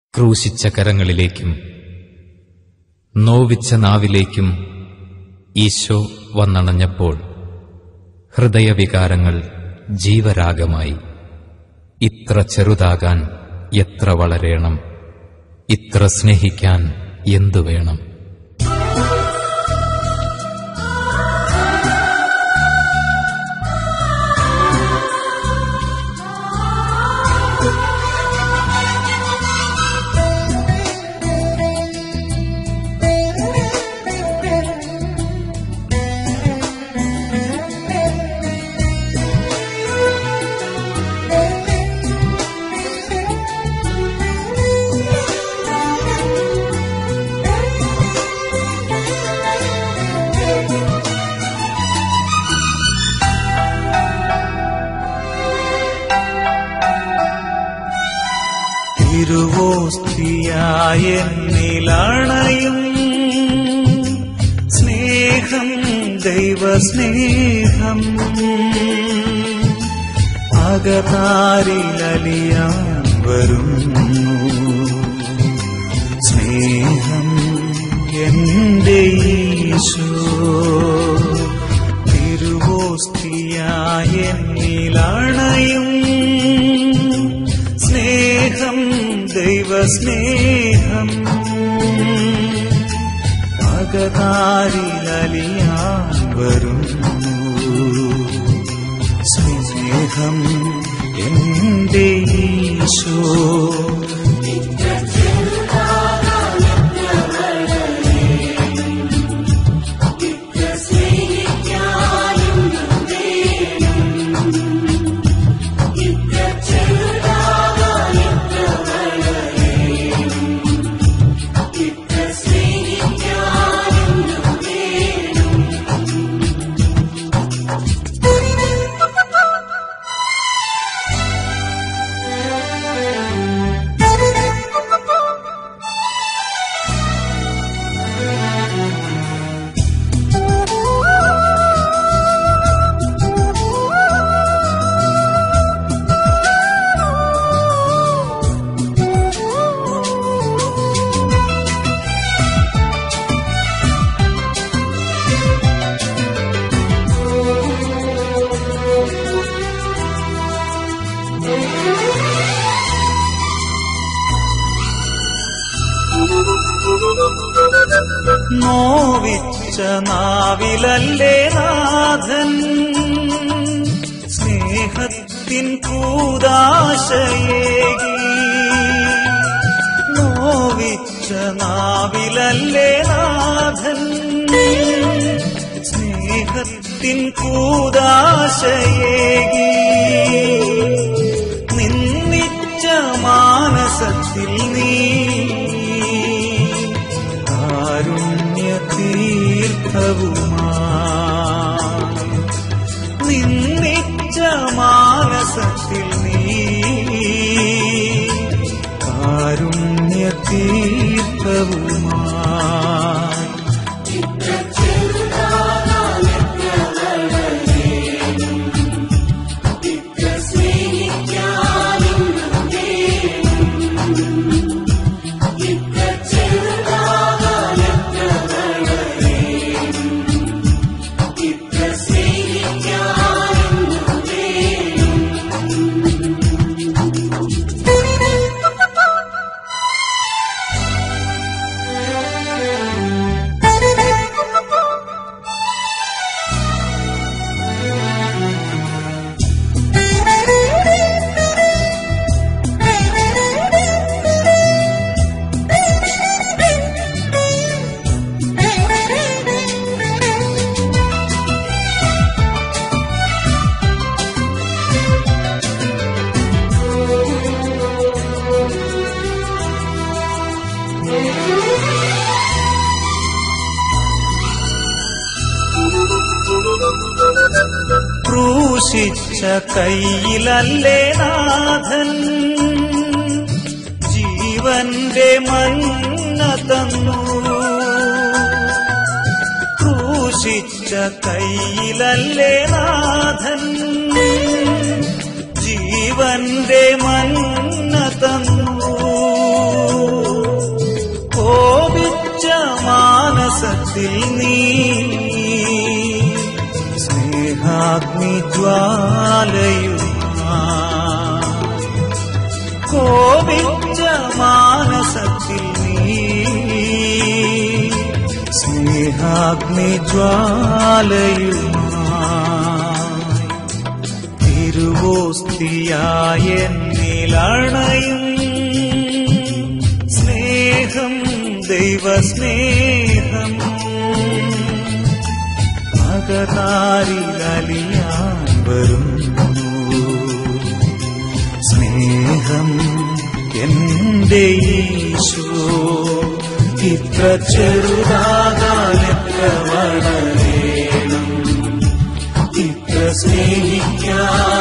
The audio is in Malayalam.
ക്രൂശിച്ച കരങ്ങളിലേക്കും നോവിച്ച നാവിലേക്കും ഈശോ വന്നണഞ്ഞപ്പോൾ ഹൃദയവികാരങ്ങൾ ജീവരാഗമായി ഇത്ര ചെറുതാകാൻ എത്ര വളരേണം ഇത്ര സ്നേഹിക്കാൻ എന്തു വേണം തിരുവോസ്തിയായ എന്നിലണയും സ്നേഹം ദൈവസ്നേഹം അകതാരിലലിയാൻ വരുന്നു സ്നേഹം എന്റെ ഈശോ തിരുവോസ്തിയായ എന്നിലണയും സ്നേഹം ദൈവസ്നേഹം അകതാരിലലിയാൻ വരുന്നു സ്നേഹം എന്റെ ഈശോ നോവിച്ച നാവിലല്ലേ നാഥൻ സ്നേഹത്തിൻ കൂതാശയേകി നോവിച്ച നാവിലല്ലേ നാഥൻ സ്നേഹത്തിൻ കൂതാശയേകി നിന്നിച്ച മാനസത്തിൽ നീ കാരുണ്യ തീർത്ഥവുമായി നിന്നിച്ച മാനസത്തിൽ നീ കാരുണ്യ തീർത്ഥവുമായി ക്രൂശിച്ച കയ്യിലല്ലേ നാഥൻ ജീവന്റെ മണ്ണ തന്നു ക്രൂശിച്ച കയ്യിലല്ലേ നാഥൻ ജീവന്റെ മണ്ണ തന്നു മാനസത്തിൽ നീ സ്നേഹാഗ്നി ജ്വാലയുമാ കോപിച്ച മാനസത്തിൽ നീ സ്നേഹാഗ്നി ജ്വാലയുമായി തിരുവോസ്തിയായ എന്നിലണയും സ്നേഹം ദൈവസ്നേഹം അകതാരിലലിയാൻ വരുന്നു സ്നേഹം എന്റെ ഈശോ ഇത്ര ചെറുതാകാൻ എത്ര വളരേണം ഇത്ര സ്നേഹിക്കാൻ